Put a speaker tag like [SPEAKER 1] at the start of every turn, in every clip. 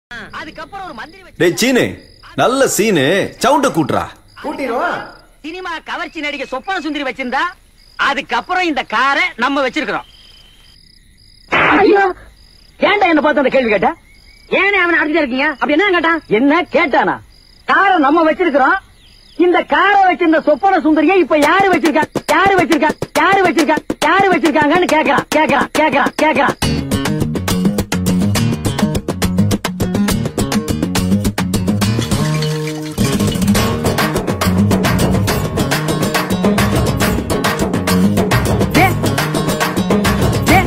[SPEAKER 1] அதுக்கப்புறம் ஒரு மந்திரி வச்சு
[SPEAKER 2] டேய் சீனு நல்ல சீனு சவுண்ட கூட்டுறா
[SPEAKER 3] கூட்டிடுவோம்
[SPEAKER 1] சினிமா கவர்ச்சி நடிகை சொப்பன சுந்தரி வச்சிருந்தா அதுக்கப்புறம் இந்த காரை நம்ம வச்சிருக்கிறோம் ஐயோ ஏன்டா என்ன பார்த்து அந்த கேள்வி கேட்ட ஏனே அவன் அடிச்சுட்டே இருக்கீங்க அப்படி என்ன கேட்டான் என்ன கேட்டானா காரை நம்ம வச்சிருக்கிறோம் இந்த காரை வச்சிருந்த சொப்பன சுந்தரியை இப்ப யாரு வச்சிருக்கா யாரு வச்சிருக்கா யாரு வச்சிருக்கா யாரு வச்சிருக்காங்கன்னு கேக்குறான் கேக்குறான் கேக்குறான் கேக்குறான் ஏ, ஏ,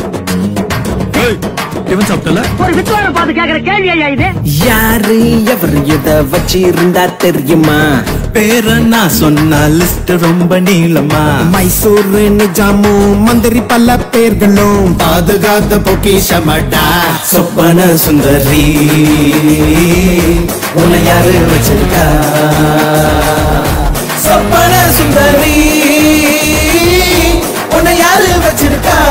[SPEAKER 4] இவன் சாப்பிட்டல
[SPEAKER 1] ஒரு வித்துவான பார்த்து கேக்குற கேள்வி ஐயா இது
[SPEAKER 5] யாரு எவர் எத வச்சிருந்தா தெரியுமா
[SPEAKER 4] பேர நான் சொன்ன லிஸ்ட் ரொம்ப நீளமா
[SPEAKER 5] மைசூர் நிஜாமு மந்திரி பல பேர்களும்
[SPEAKER 4] பாதுகாத்த பொக்கிஷமாட்டா
[SPEAKER 5] சொப்பன சுந்தரி உன்னை யாரு வச்சிருக்கா சொப்பன சுந்தரி உன்னை யாரு வச்சிருக்கா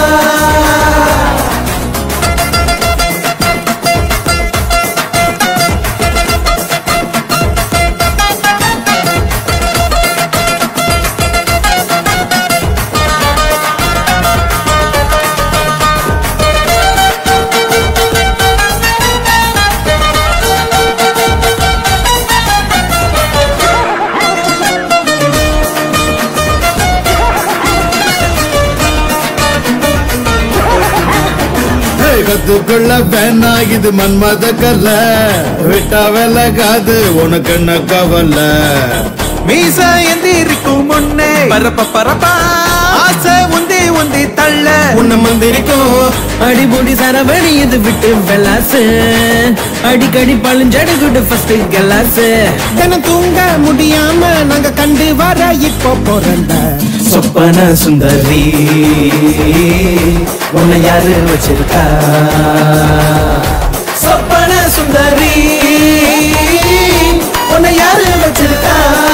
[SPEAKER 4] கத்துக்குள்ள வேணா இது மன்மத கல்ல விட்டா விலகாது உனக்கு என்ன கவலை மீச எந்திரிக்கும் முன்னே பரப்ப பரப்பா ஆசை உந்தி உந்தி தள்ள
[SPEAKER 5] உன்னை மந்திரிக்கும் அடிபொடி சரவணி இது விட்டு வெலாசு அடிக்கடி பழுஞ்சடுகுடு ஃபர்ஸ்ட் கலாசு தினம் தூங்க முடியாம நாங்க கண்டு வர இப்போ பிறந்த சொப்பன சுந்தரி உன்னை யாரு வச்சிருக்கா சொப்பன சுந்தரி உன்னை யாரு வச்சிருக்கா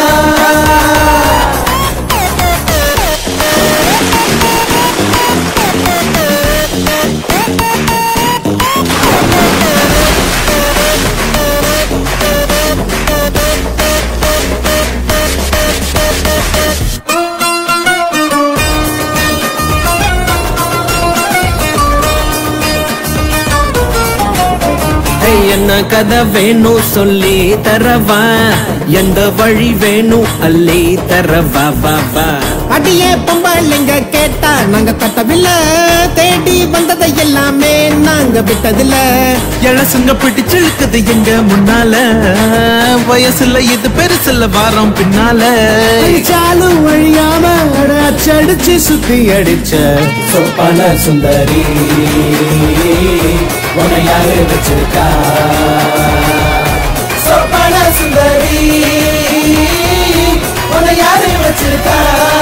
[SPEAKER 5] ஏய், என்ன கதை வேணும் சொல்லி தரவா எந்த வழி வேணும் அள்ளி தரவா வா வா அடியே பொம்பளைங்க கேட்டா நாங்க தட்டவில்லை தேடி வந்ததை எல்லாமே நாங்க விட்டதில்ல
[SPEAKER 4] இளசுங்க பிடிச்சு இழுக்குது எங்க முன்னால வயசுல இது பெருசுல வாரம் பின்னால
[SPEAKER 5] அடிச்சாலும் வழியாம அட அச்சடிச்சு சுத்தி அடிச்ச சொப்பன சுந்தரி உன்னை யாரு வச்சிருக்கா சொப்பன சுந்தரி உன்னை யாரு வச்சிருக்கா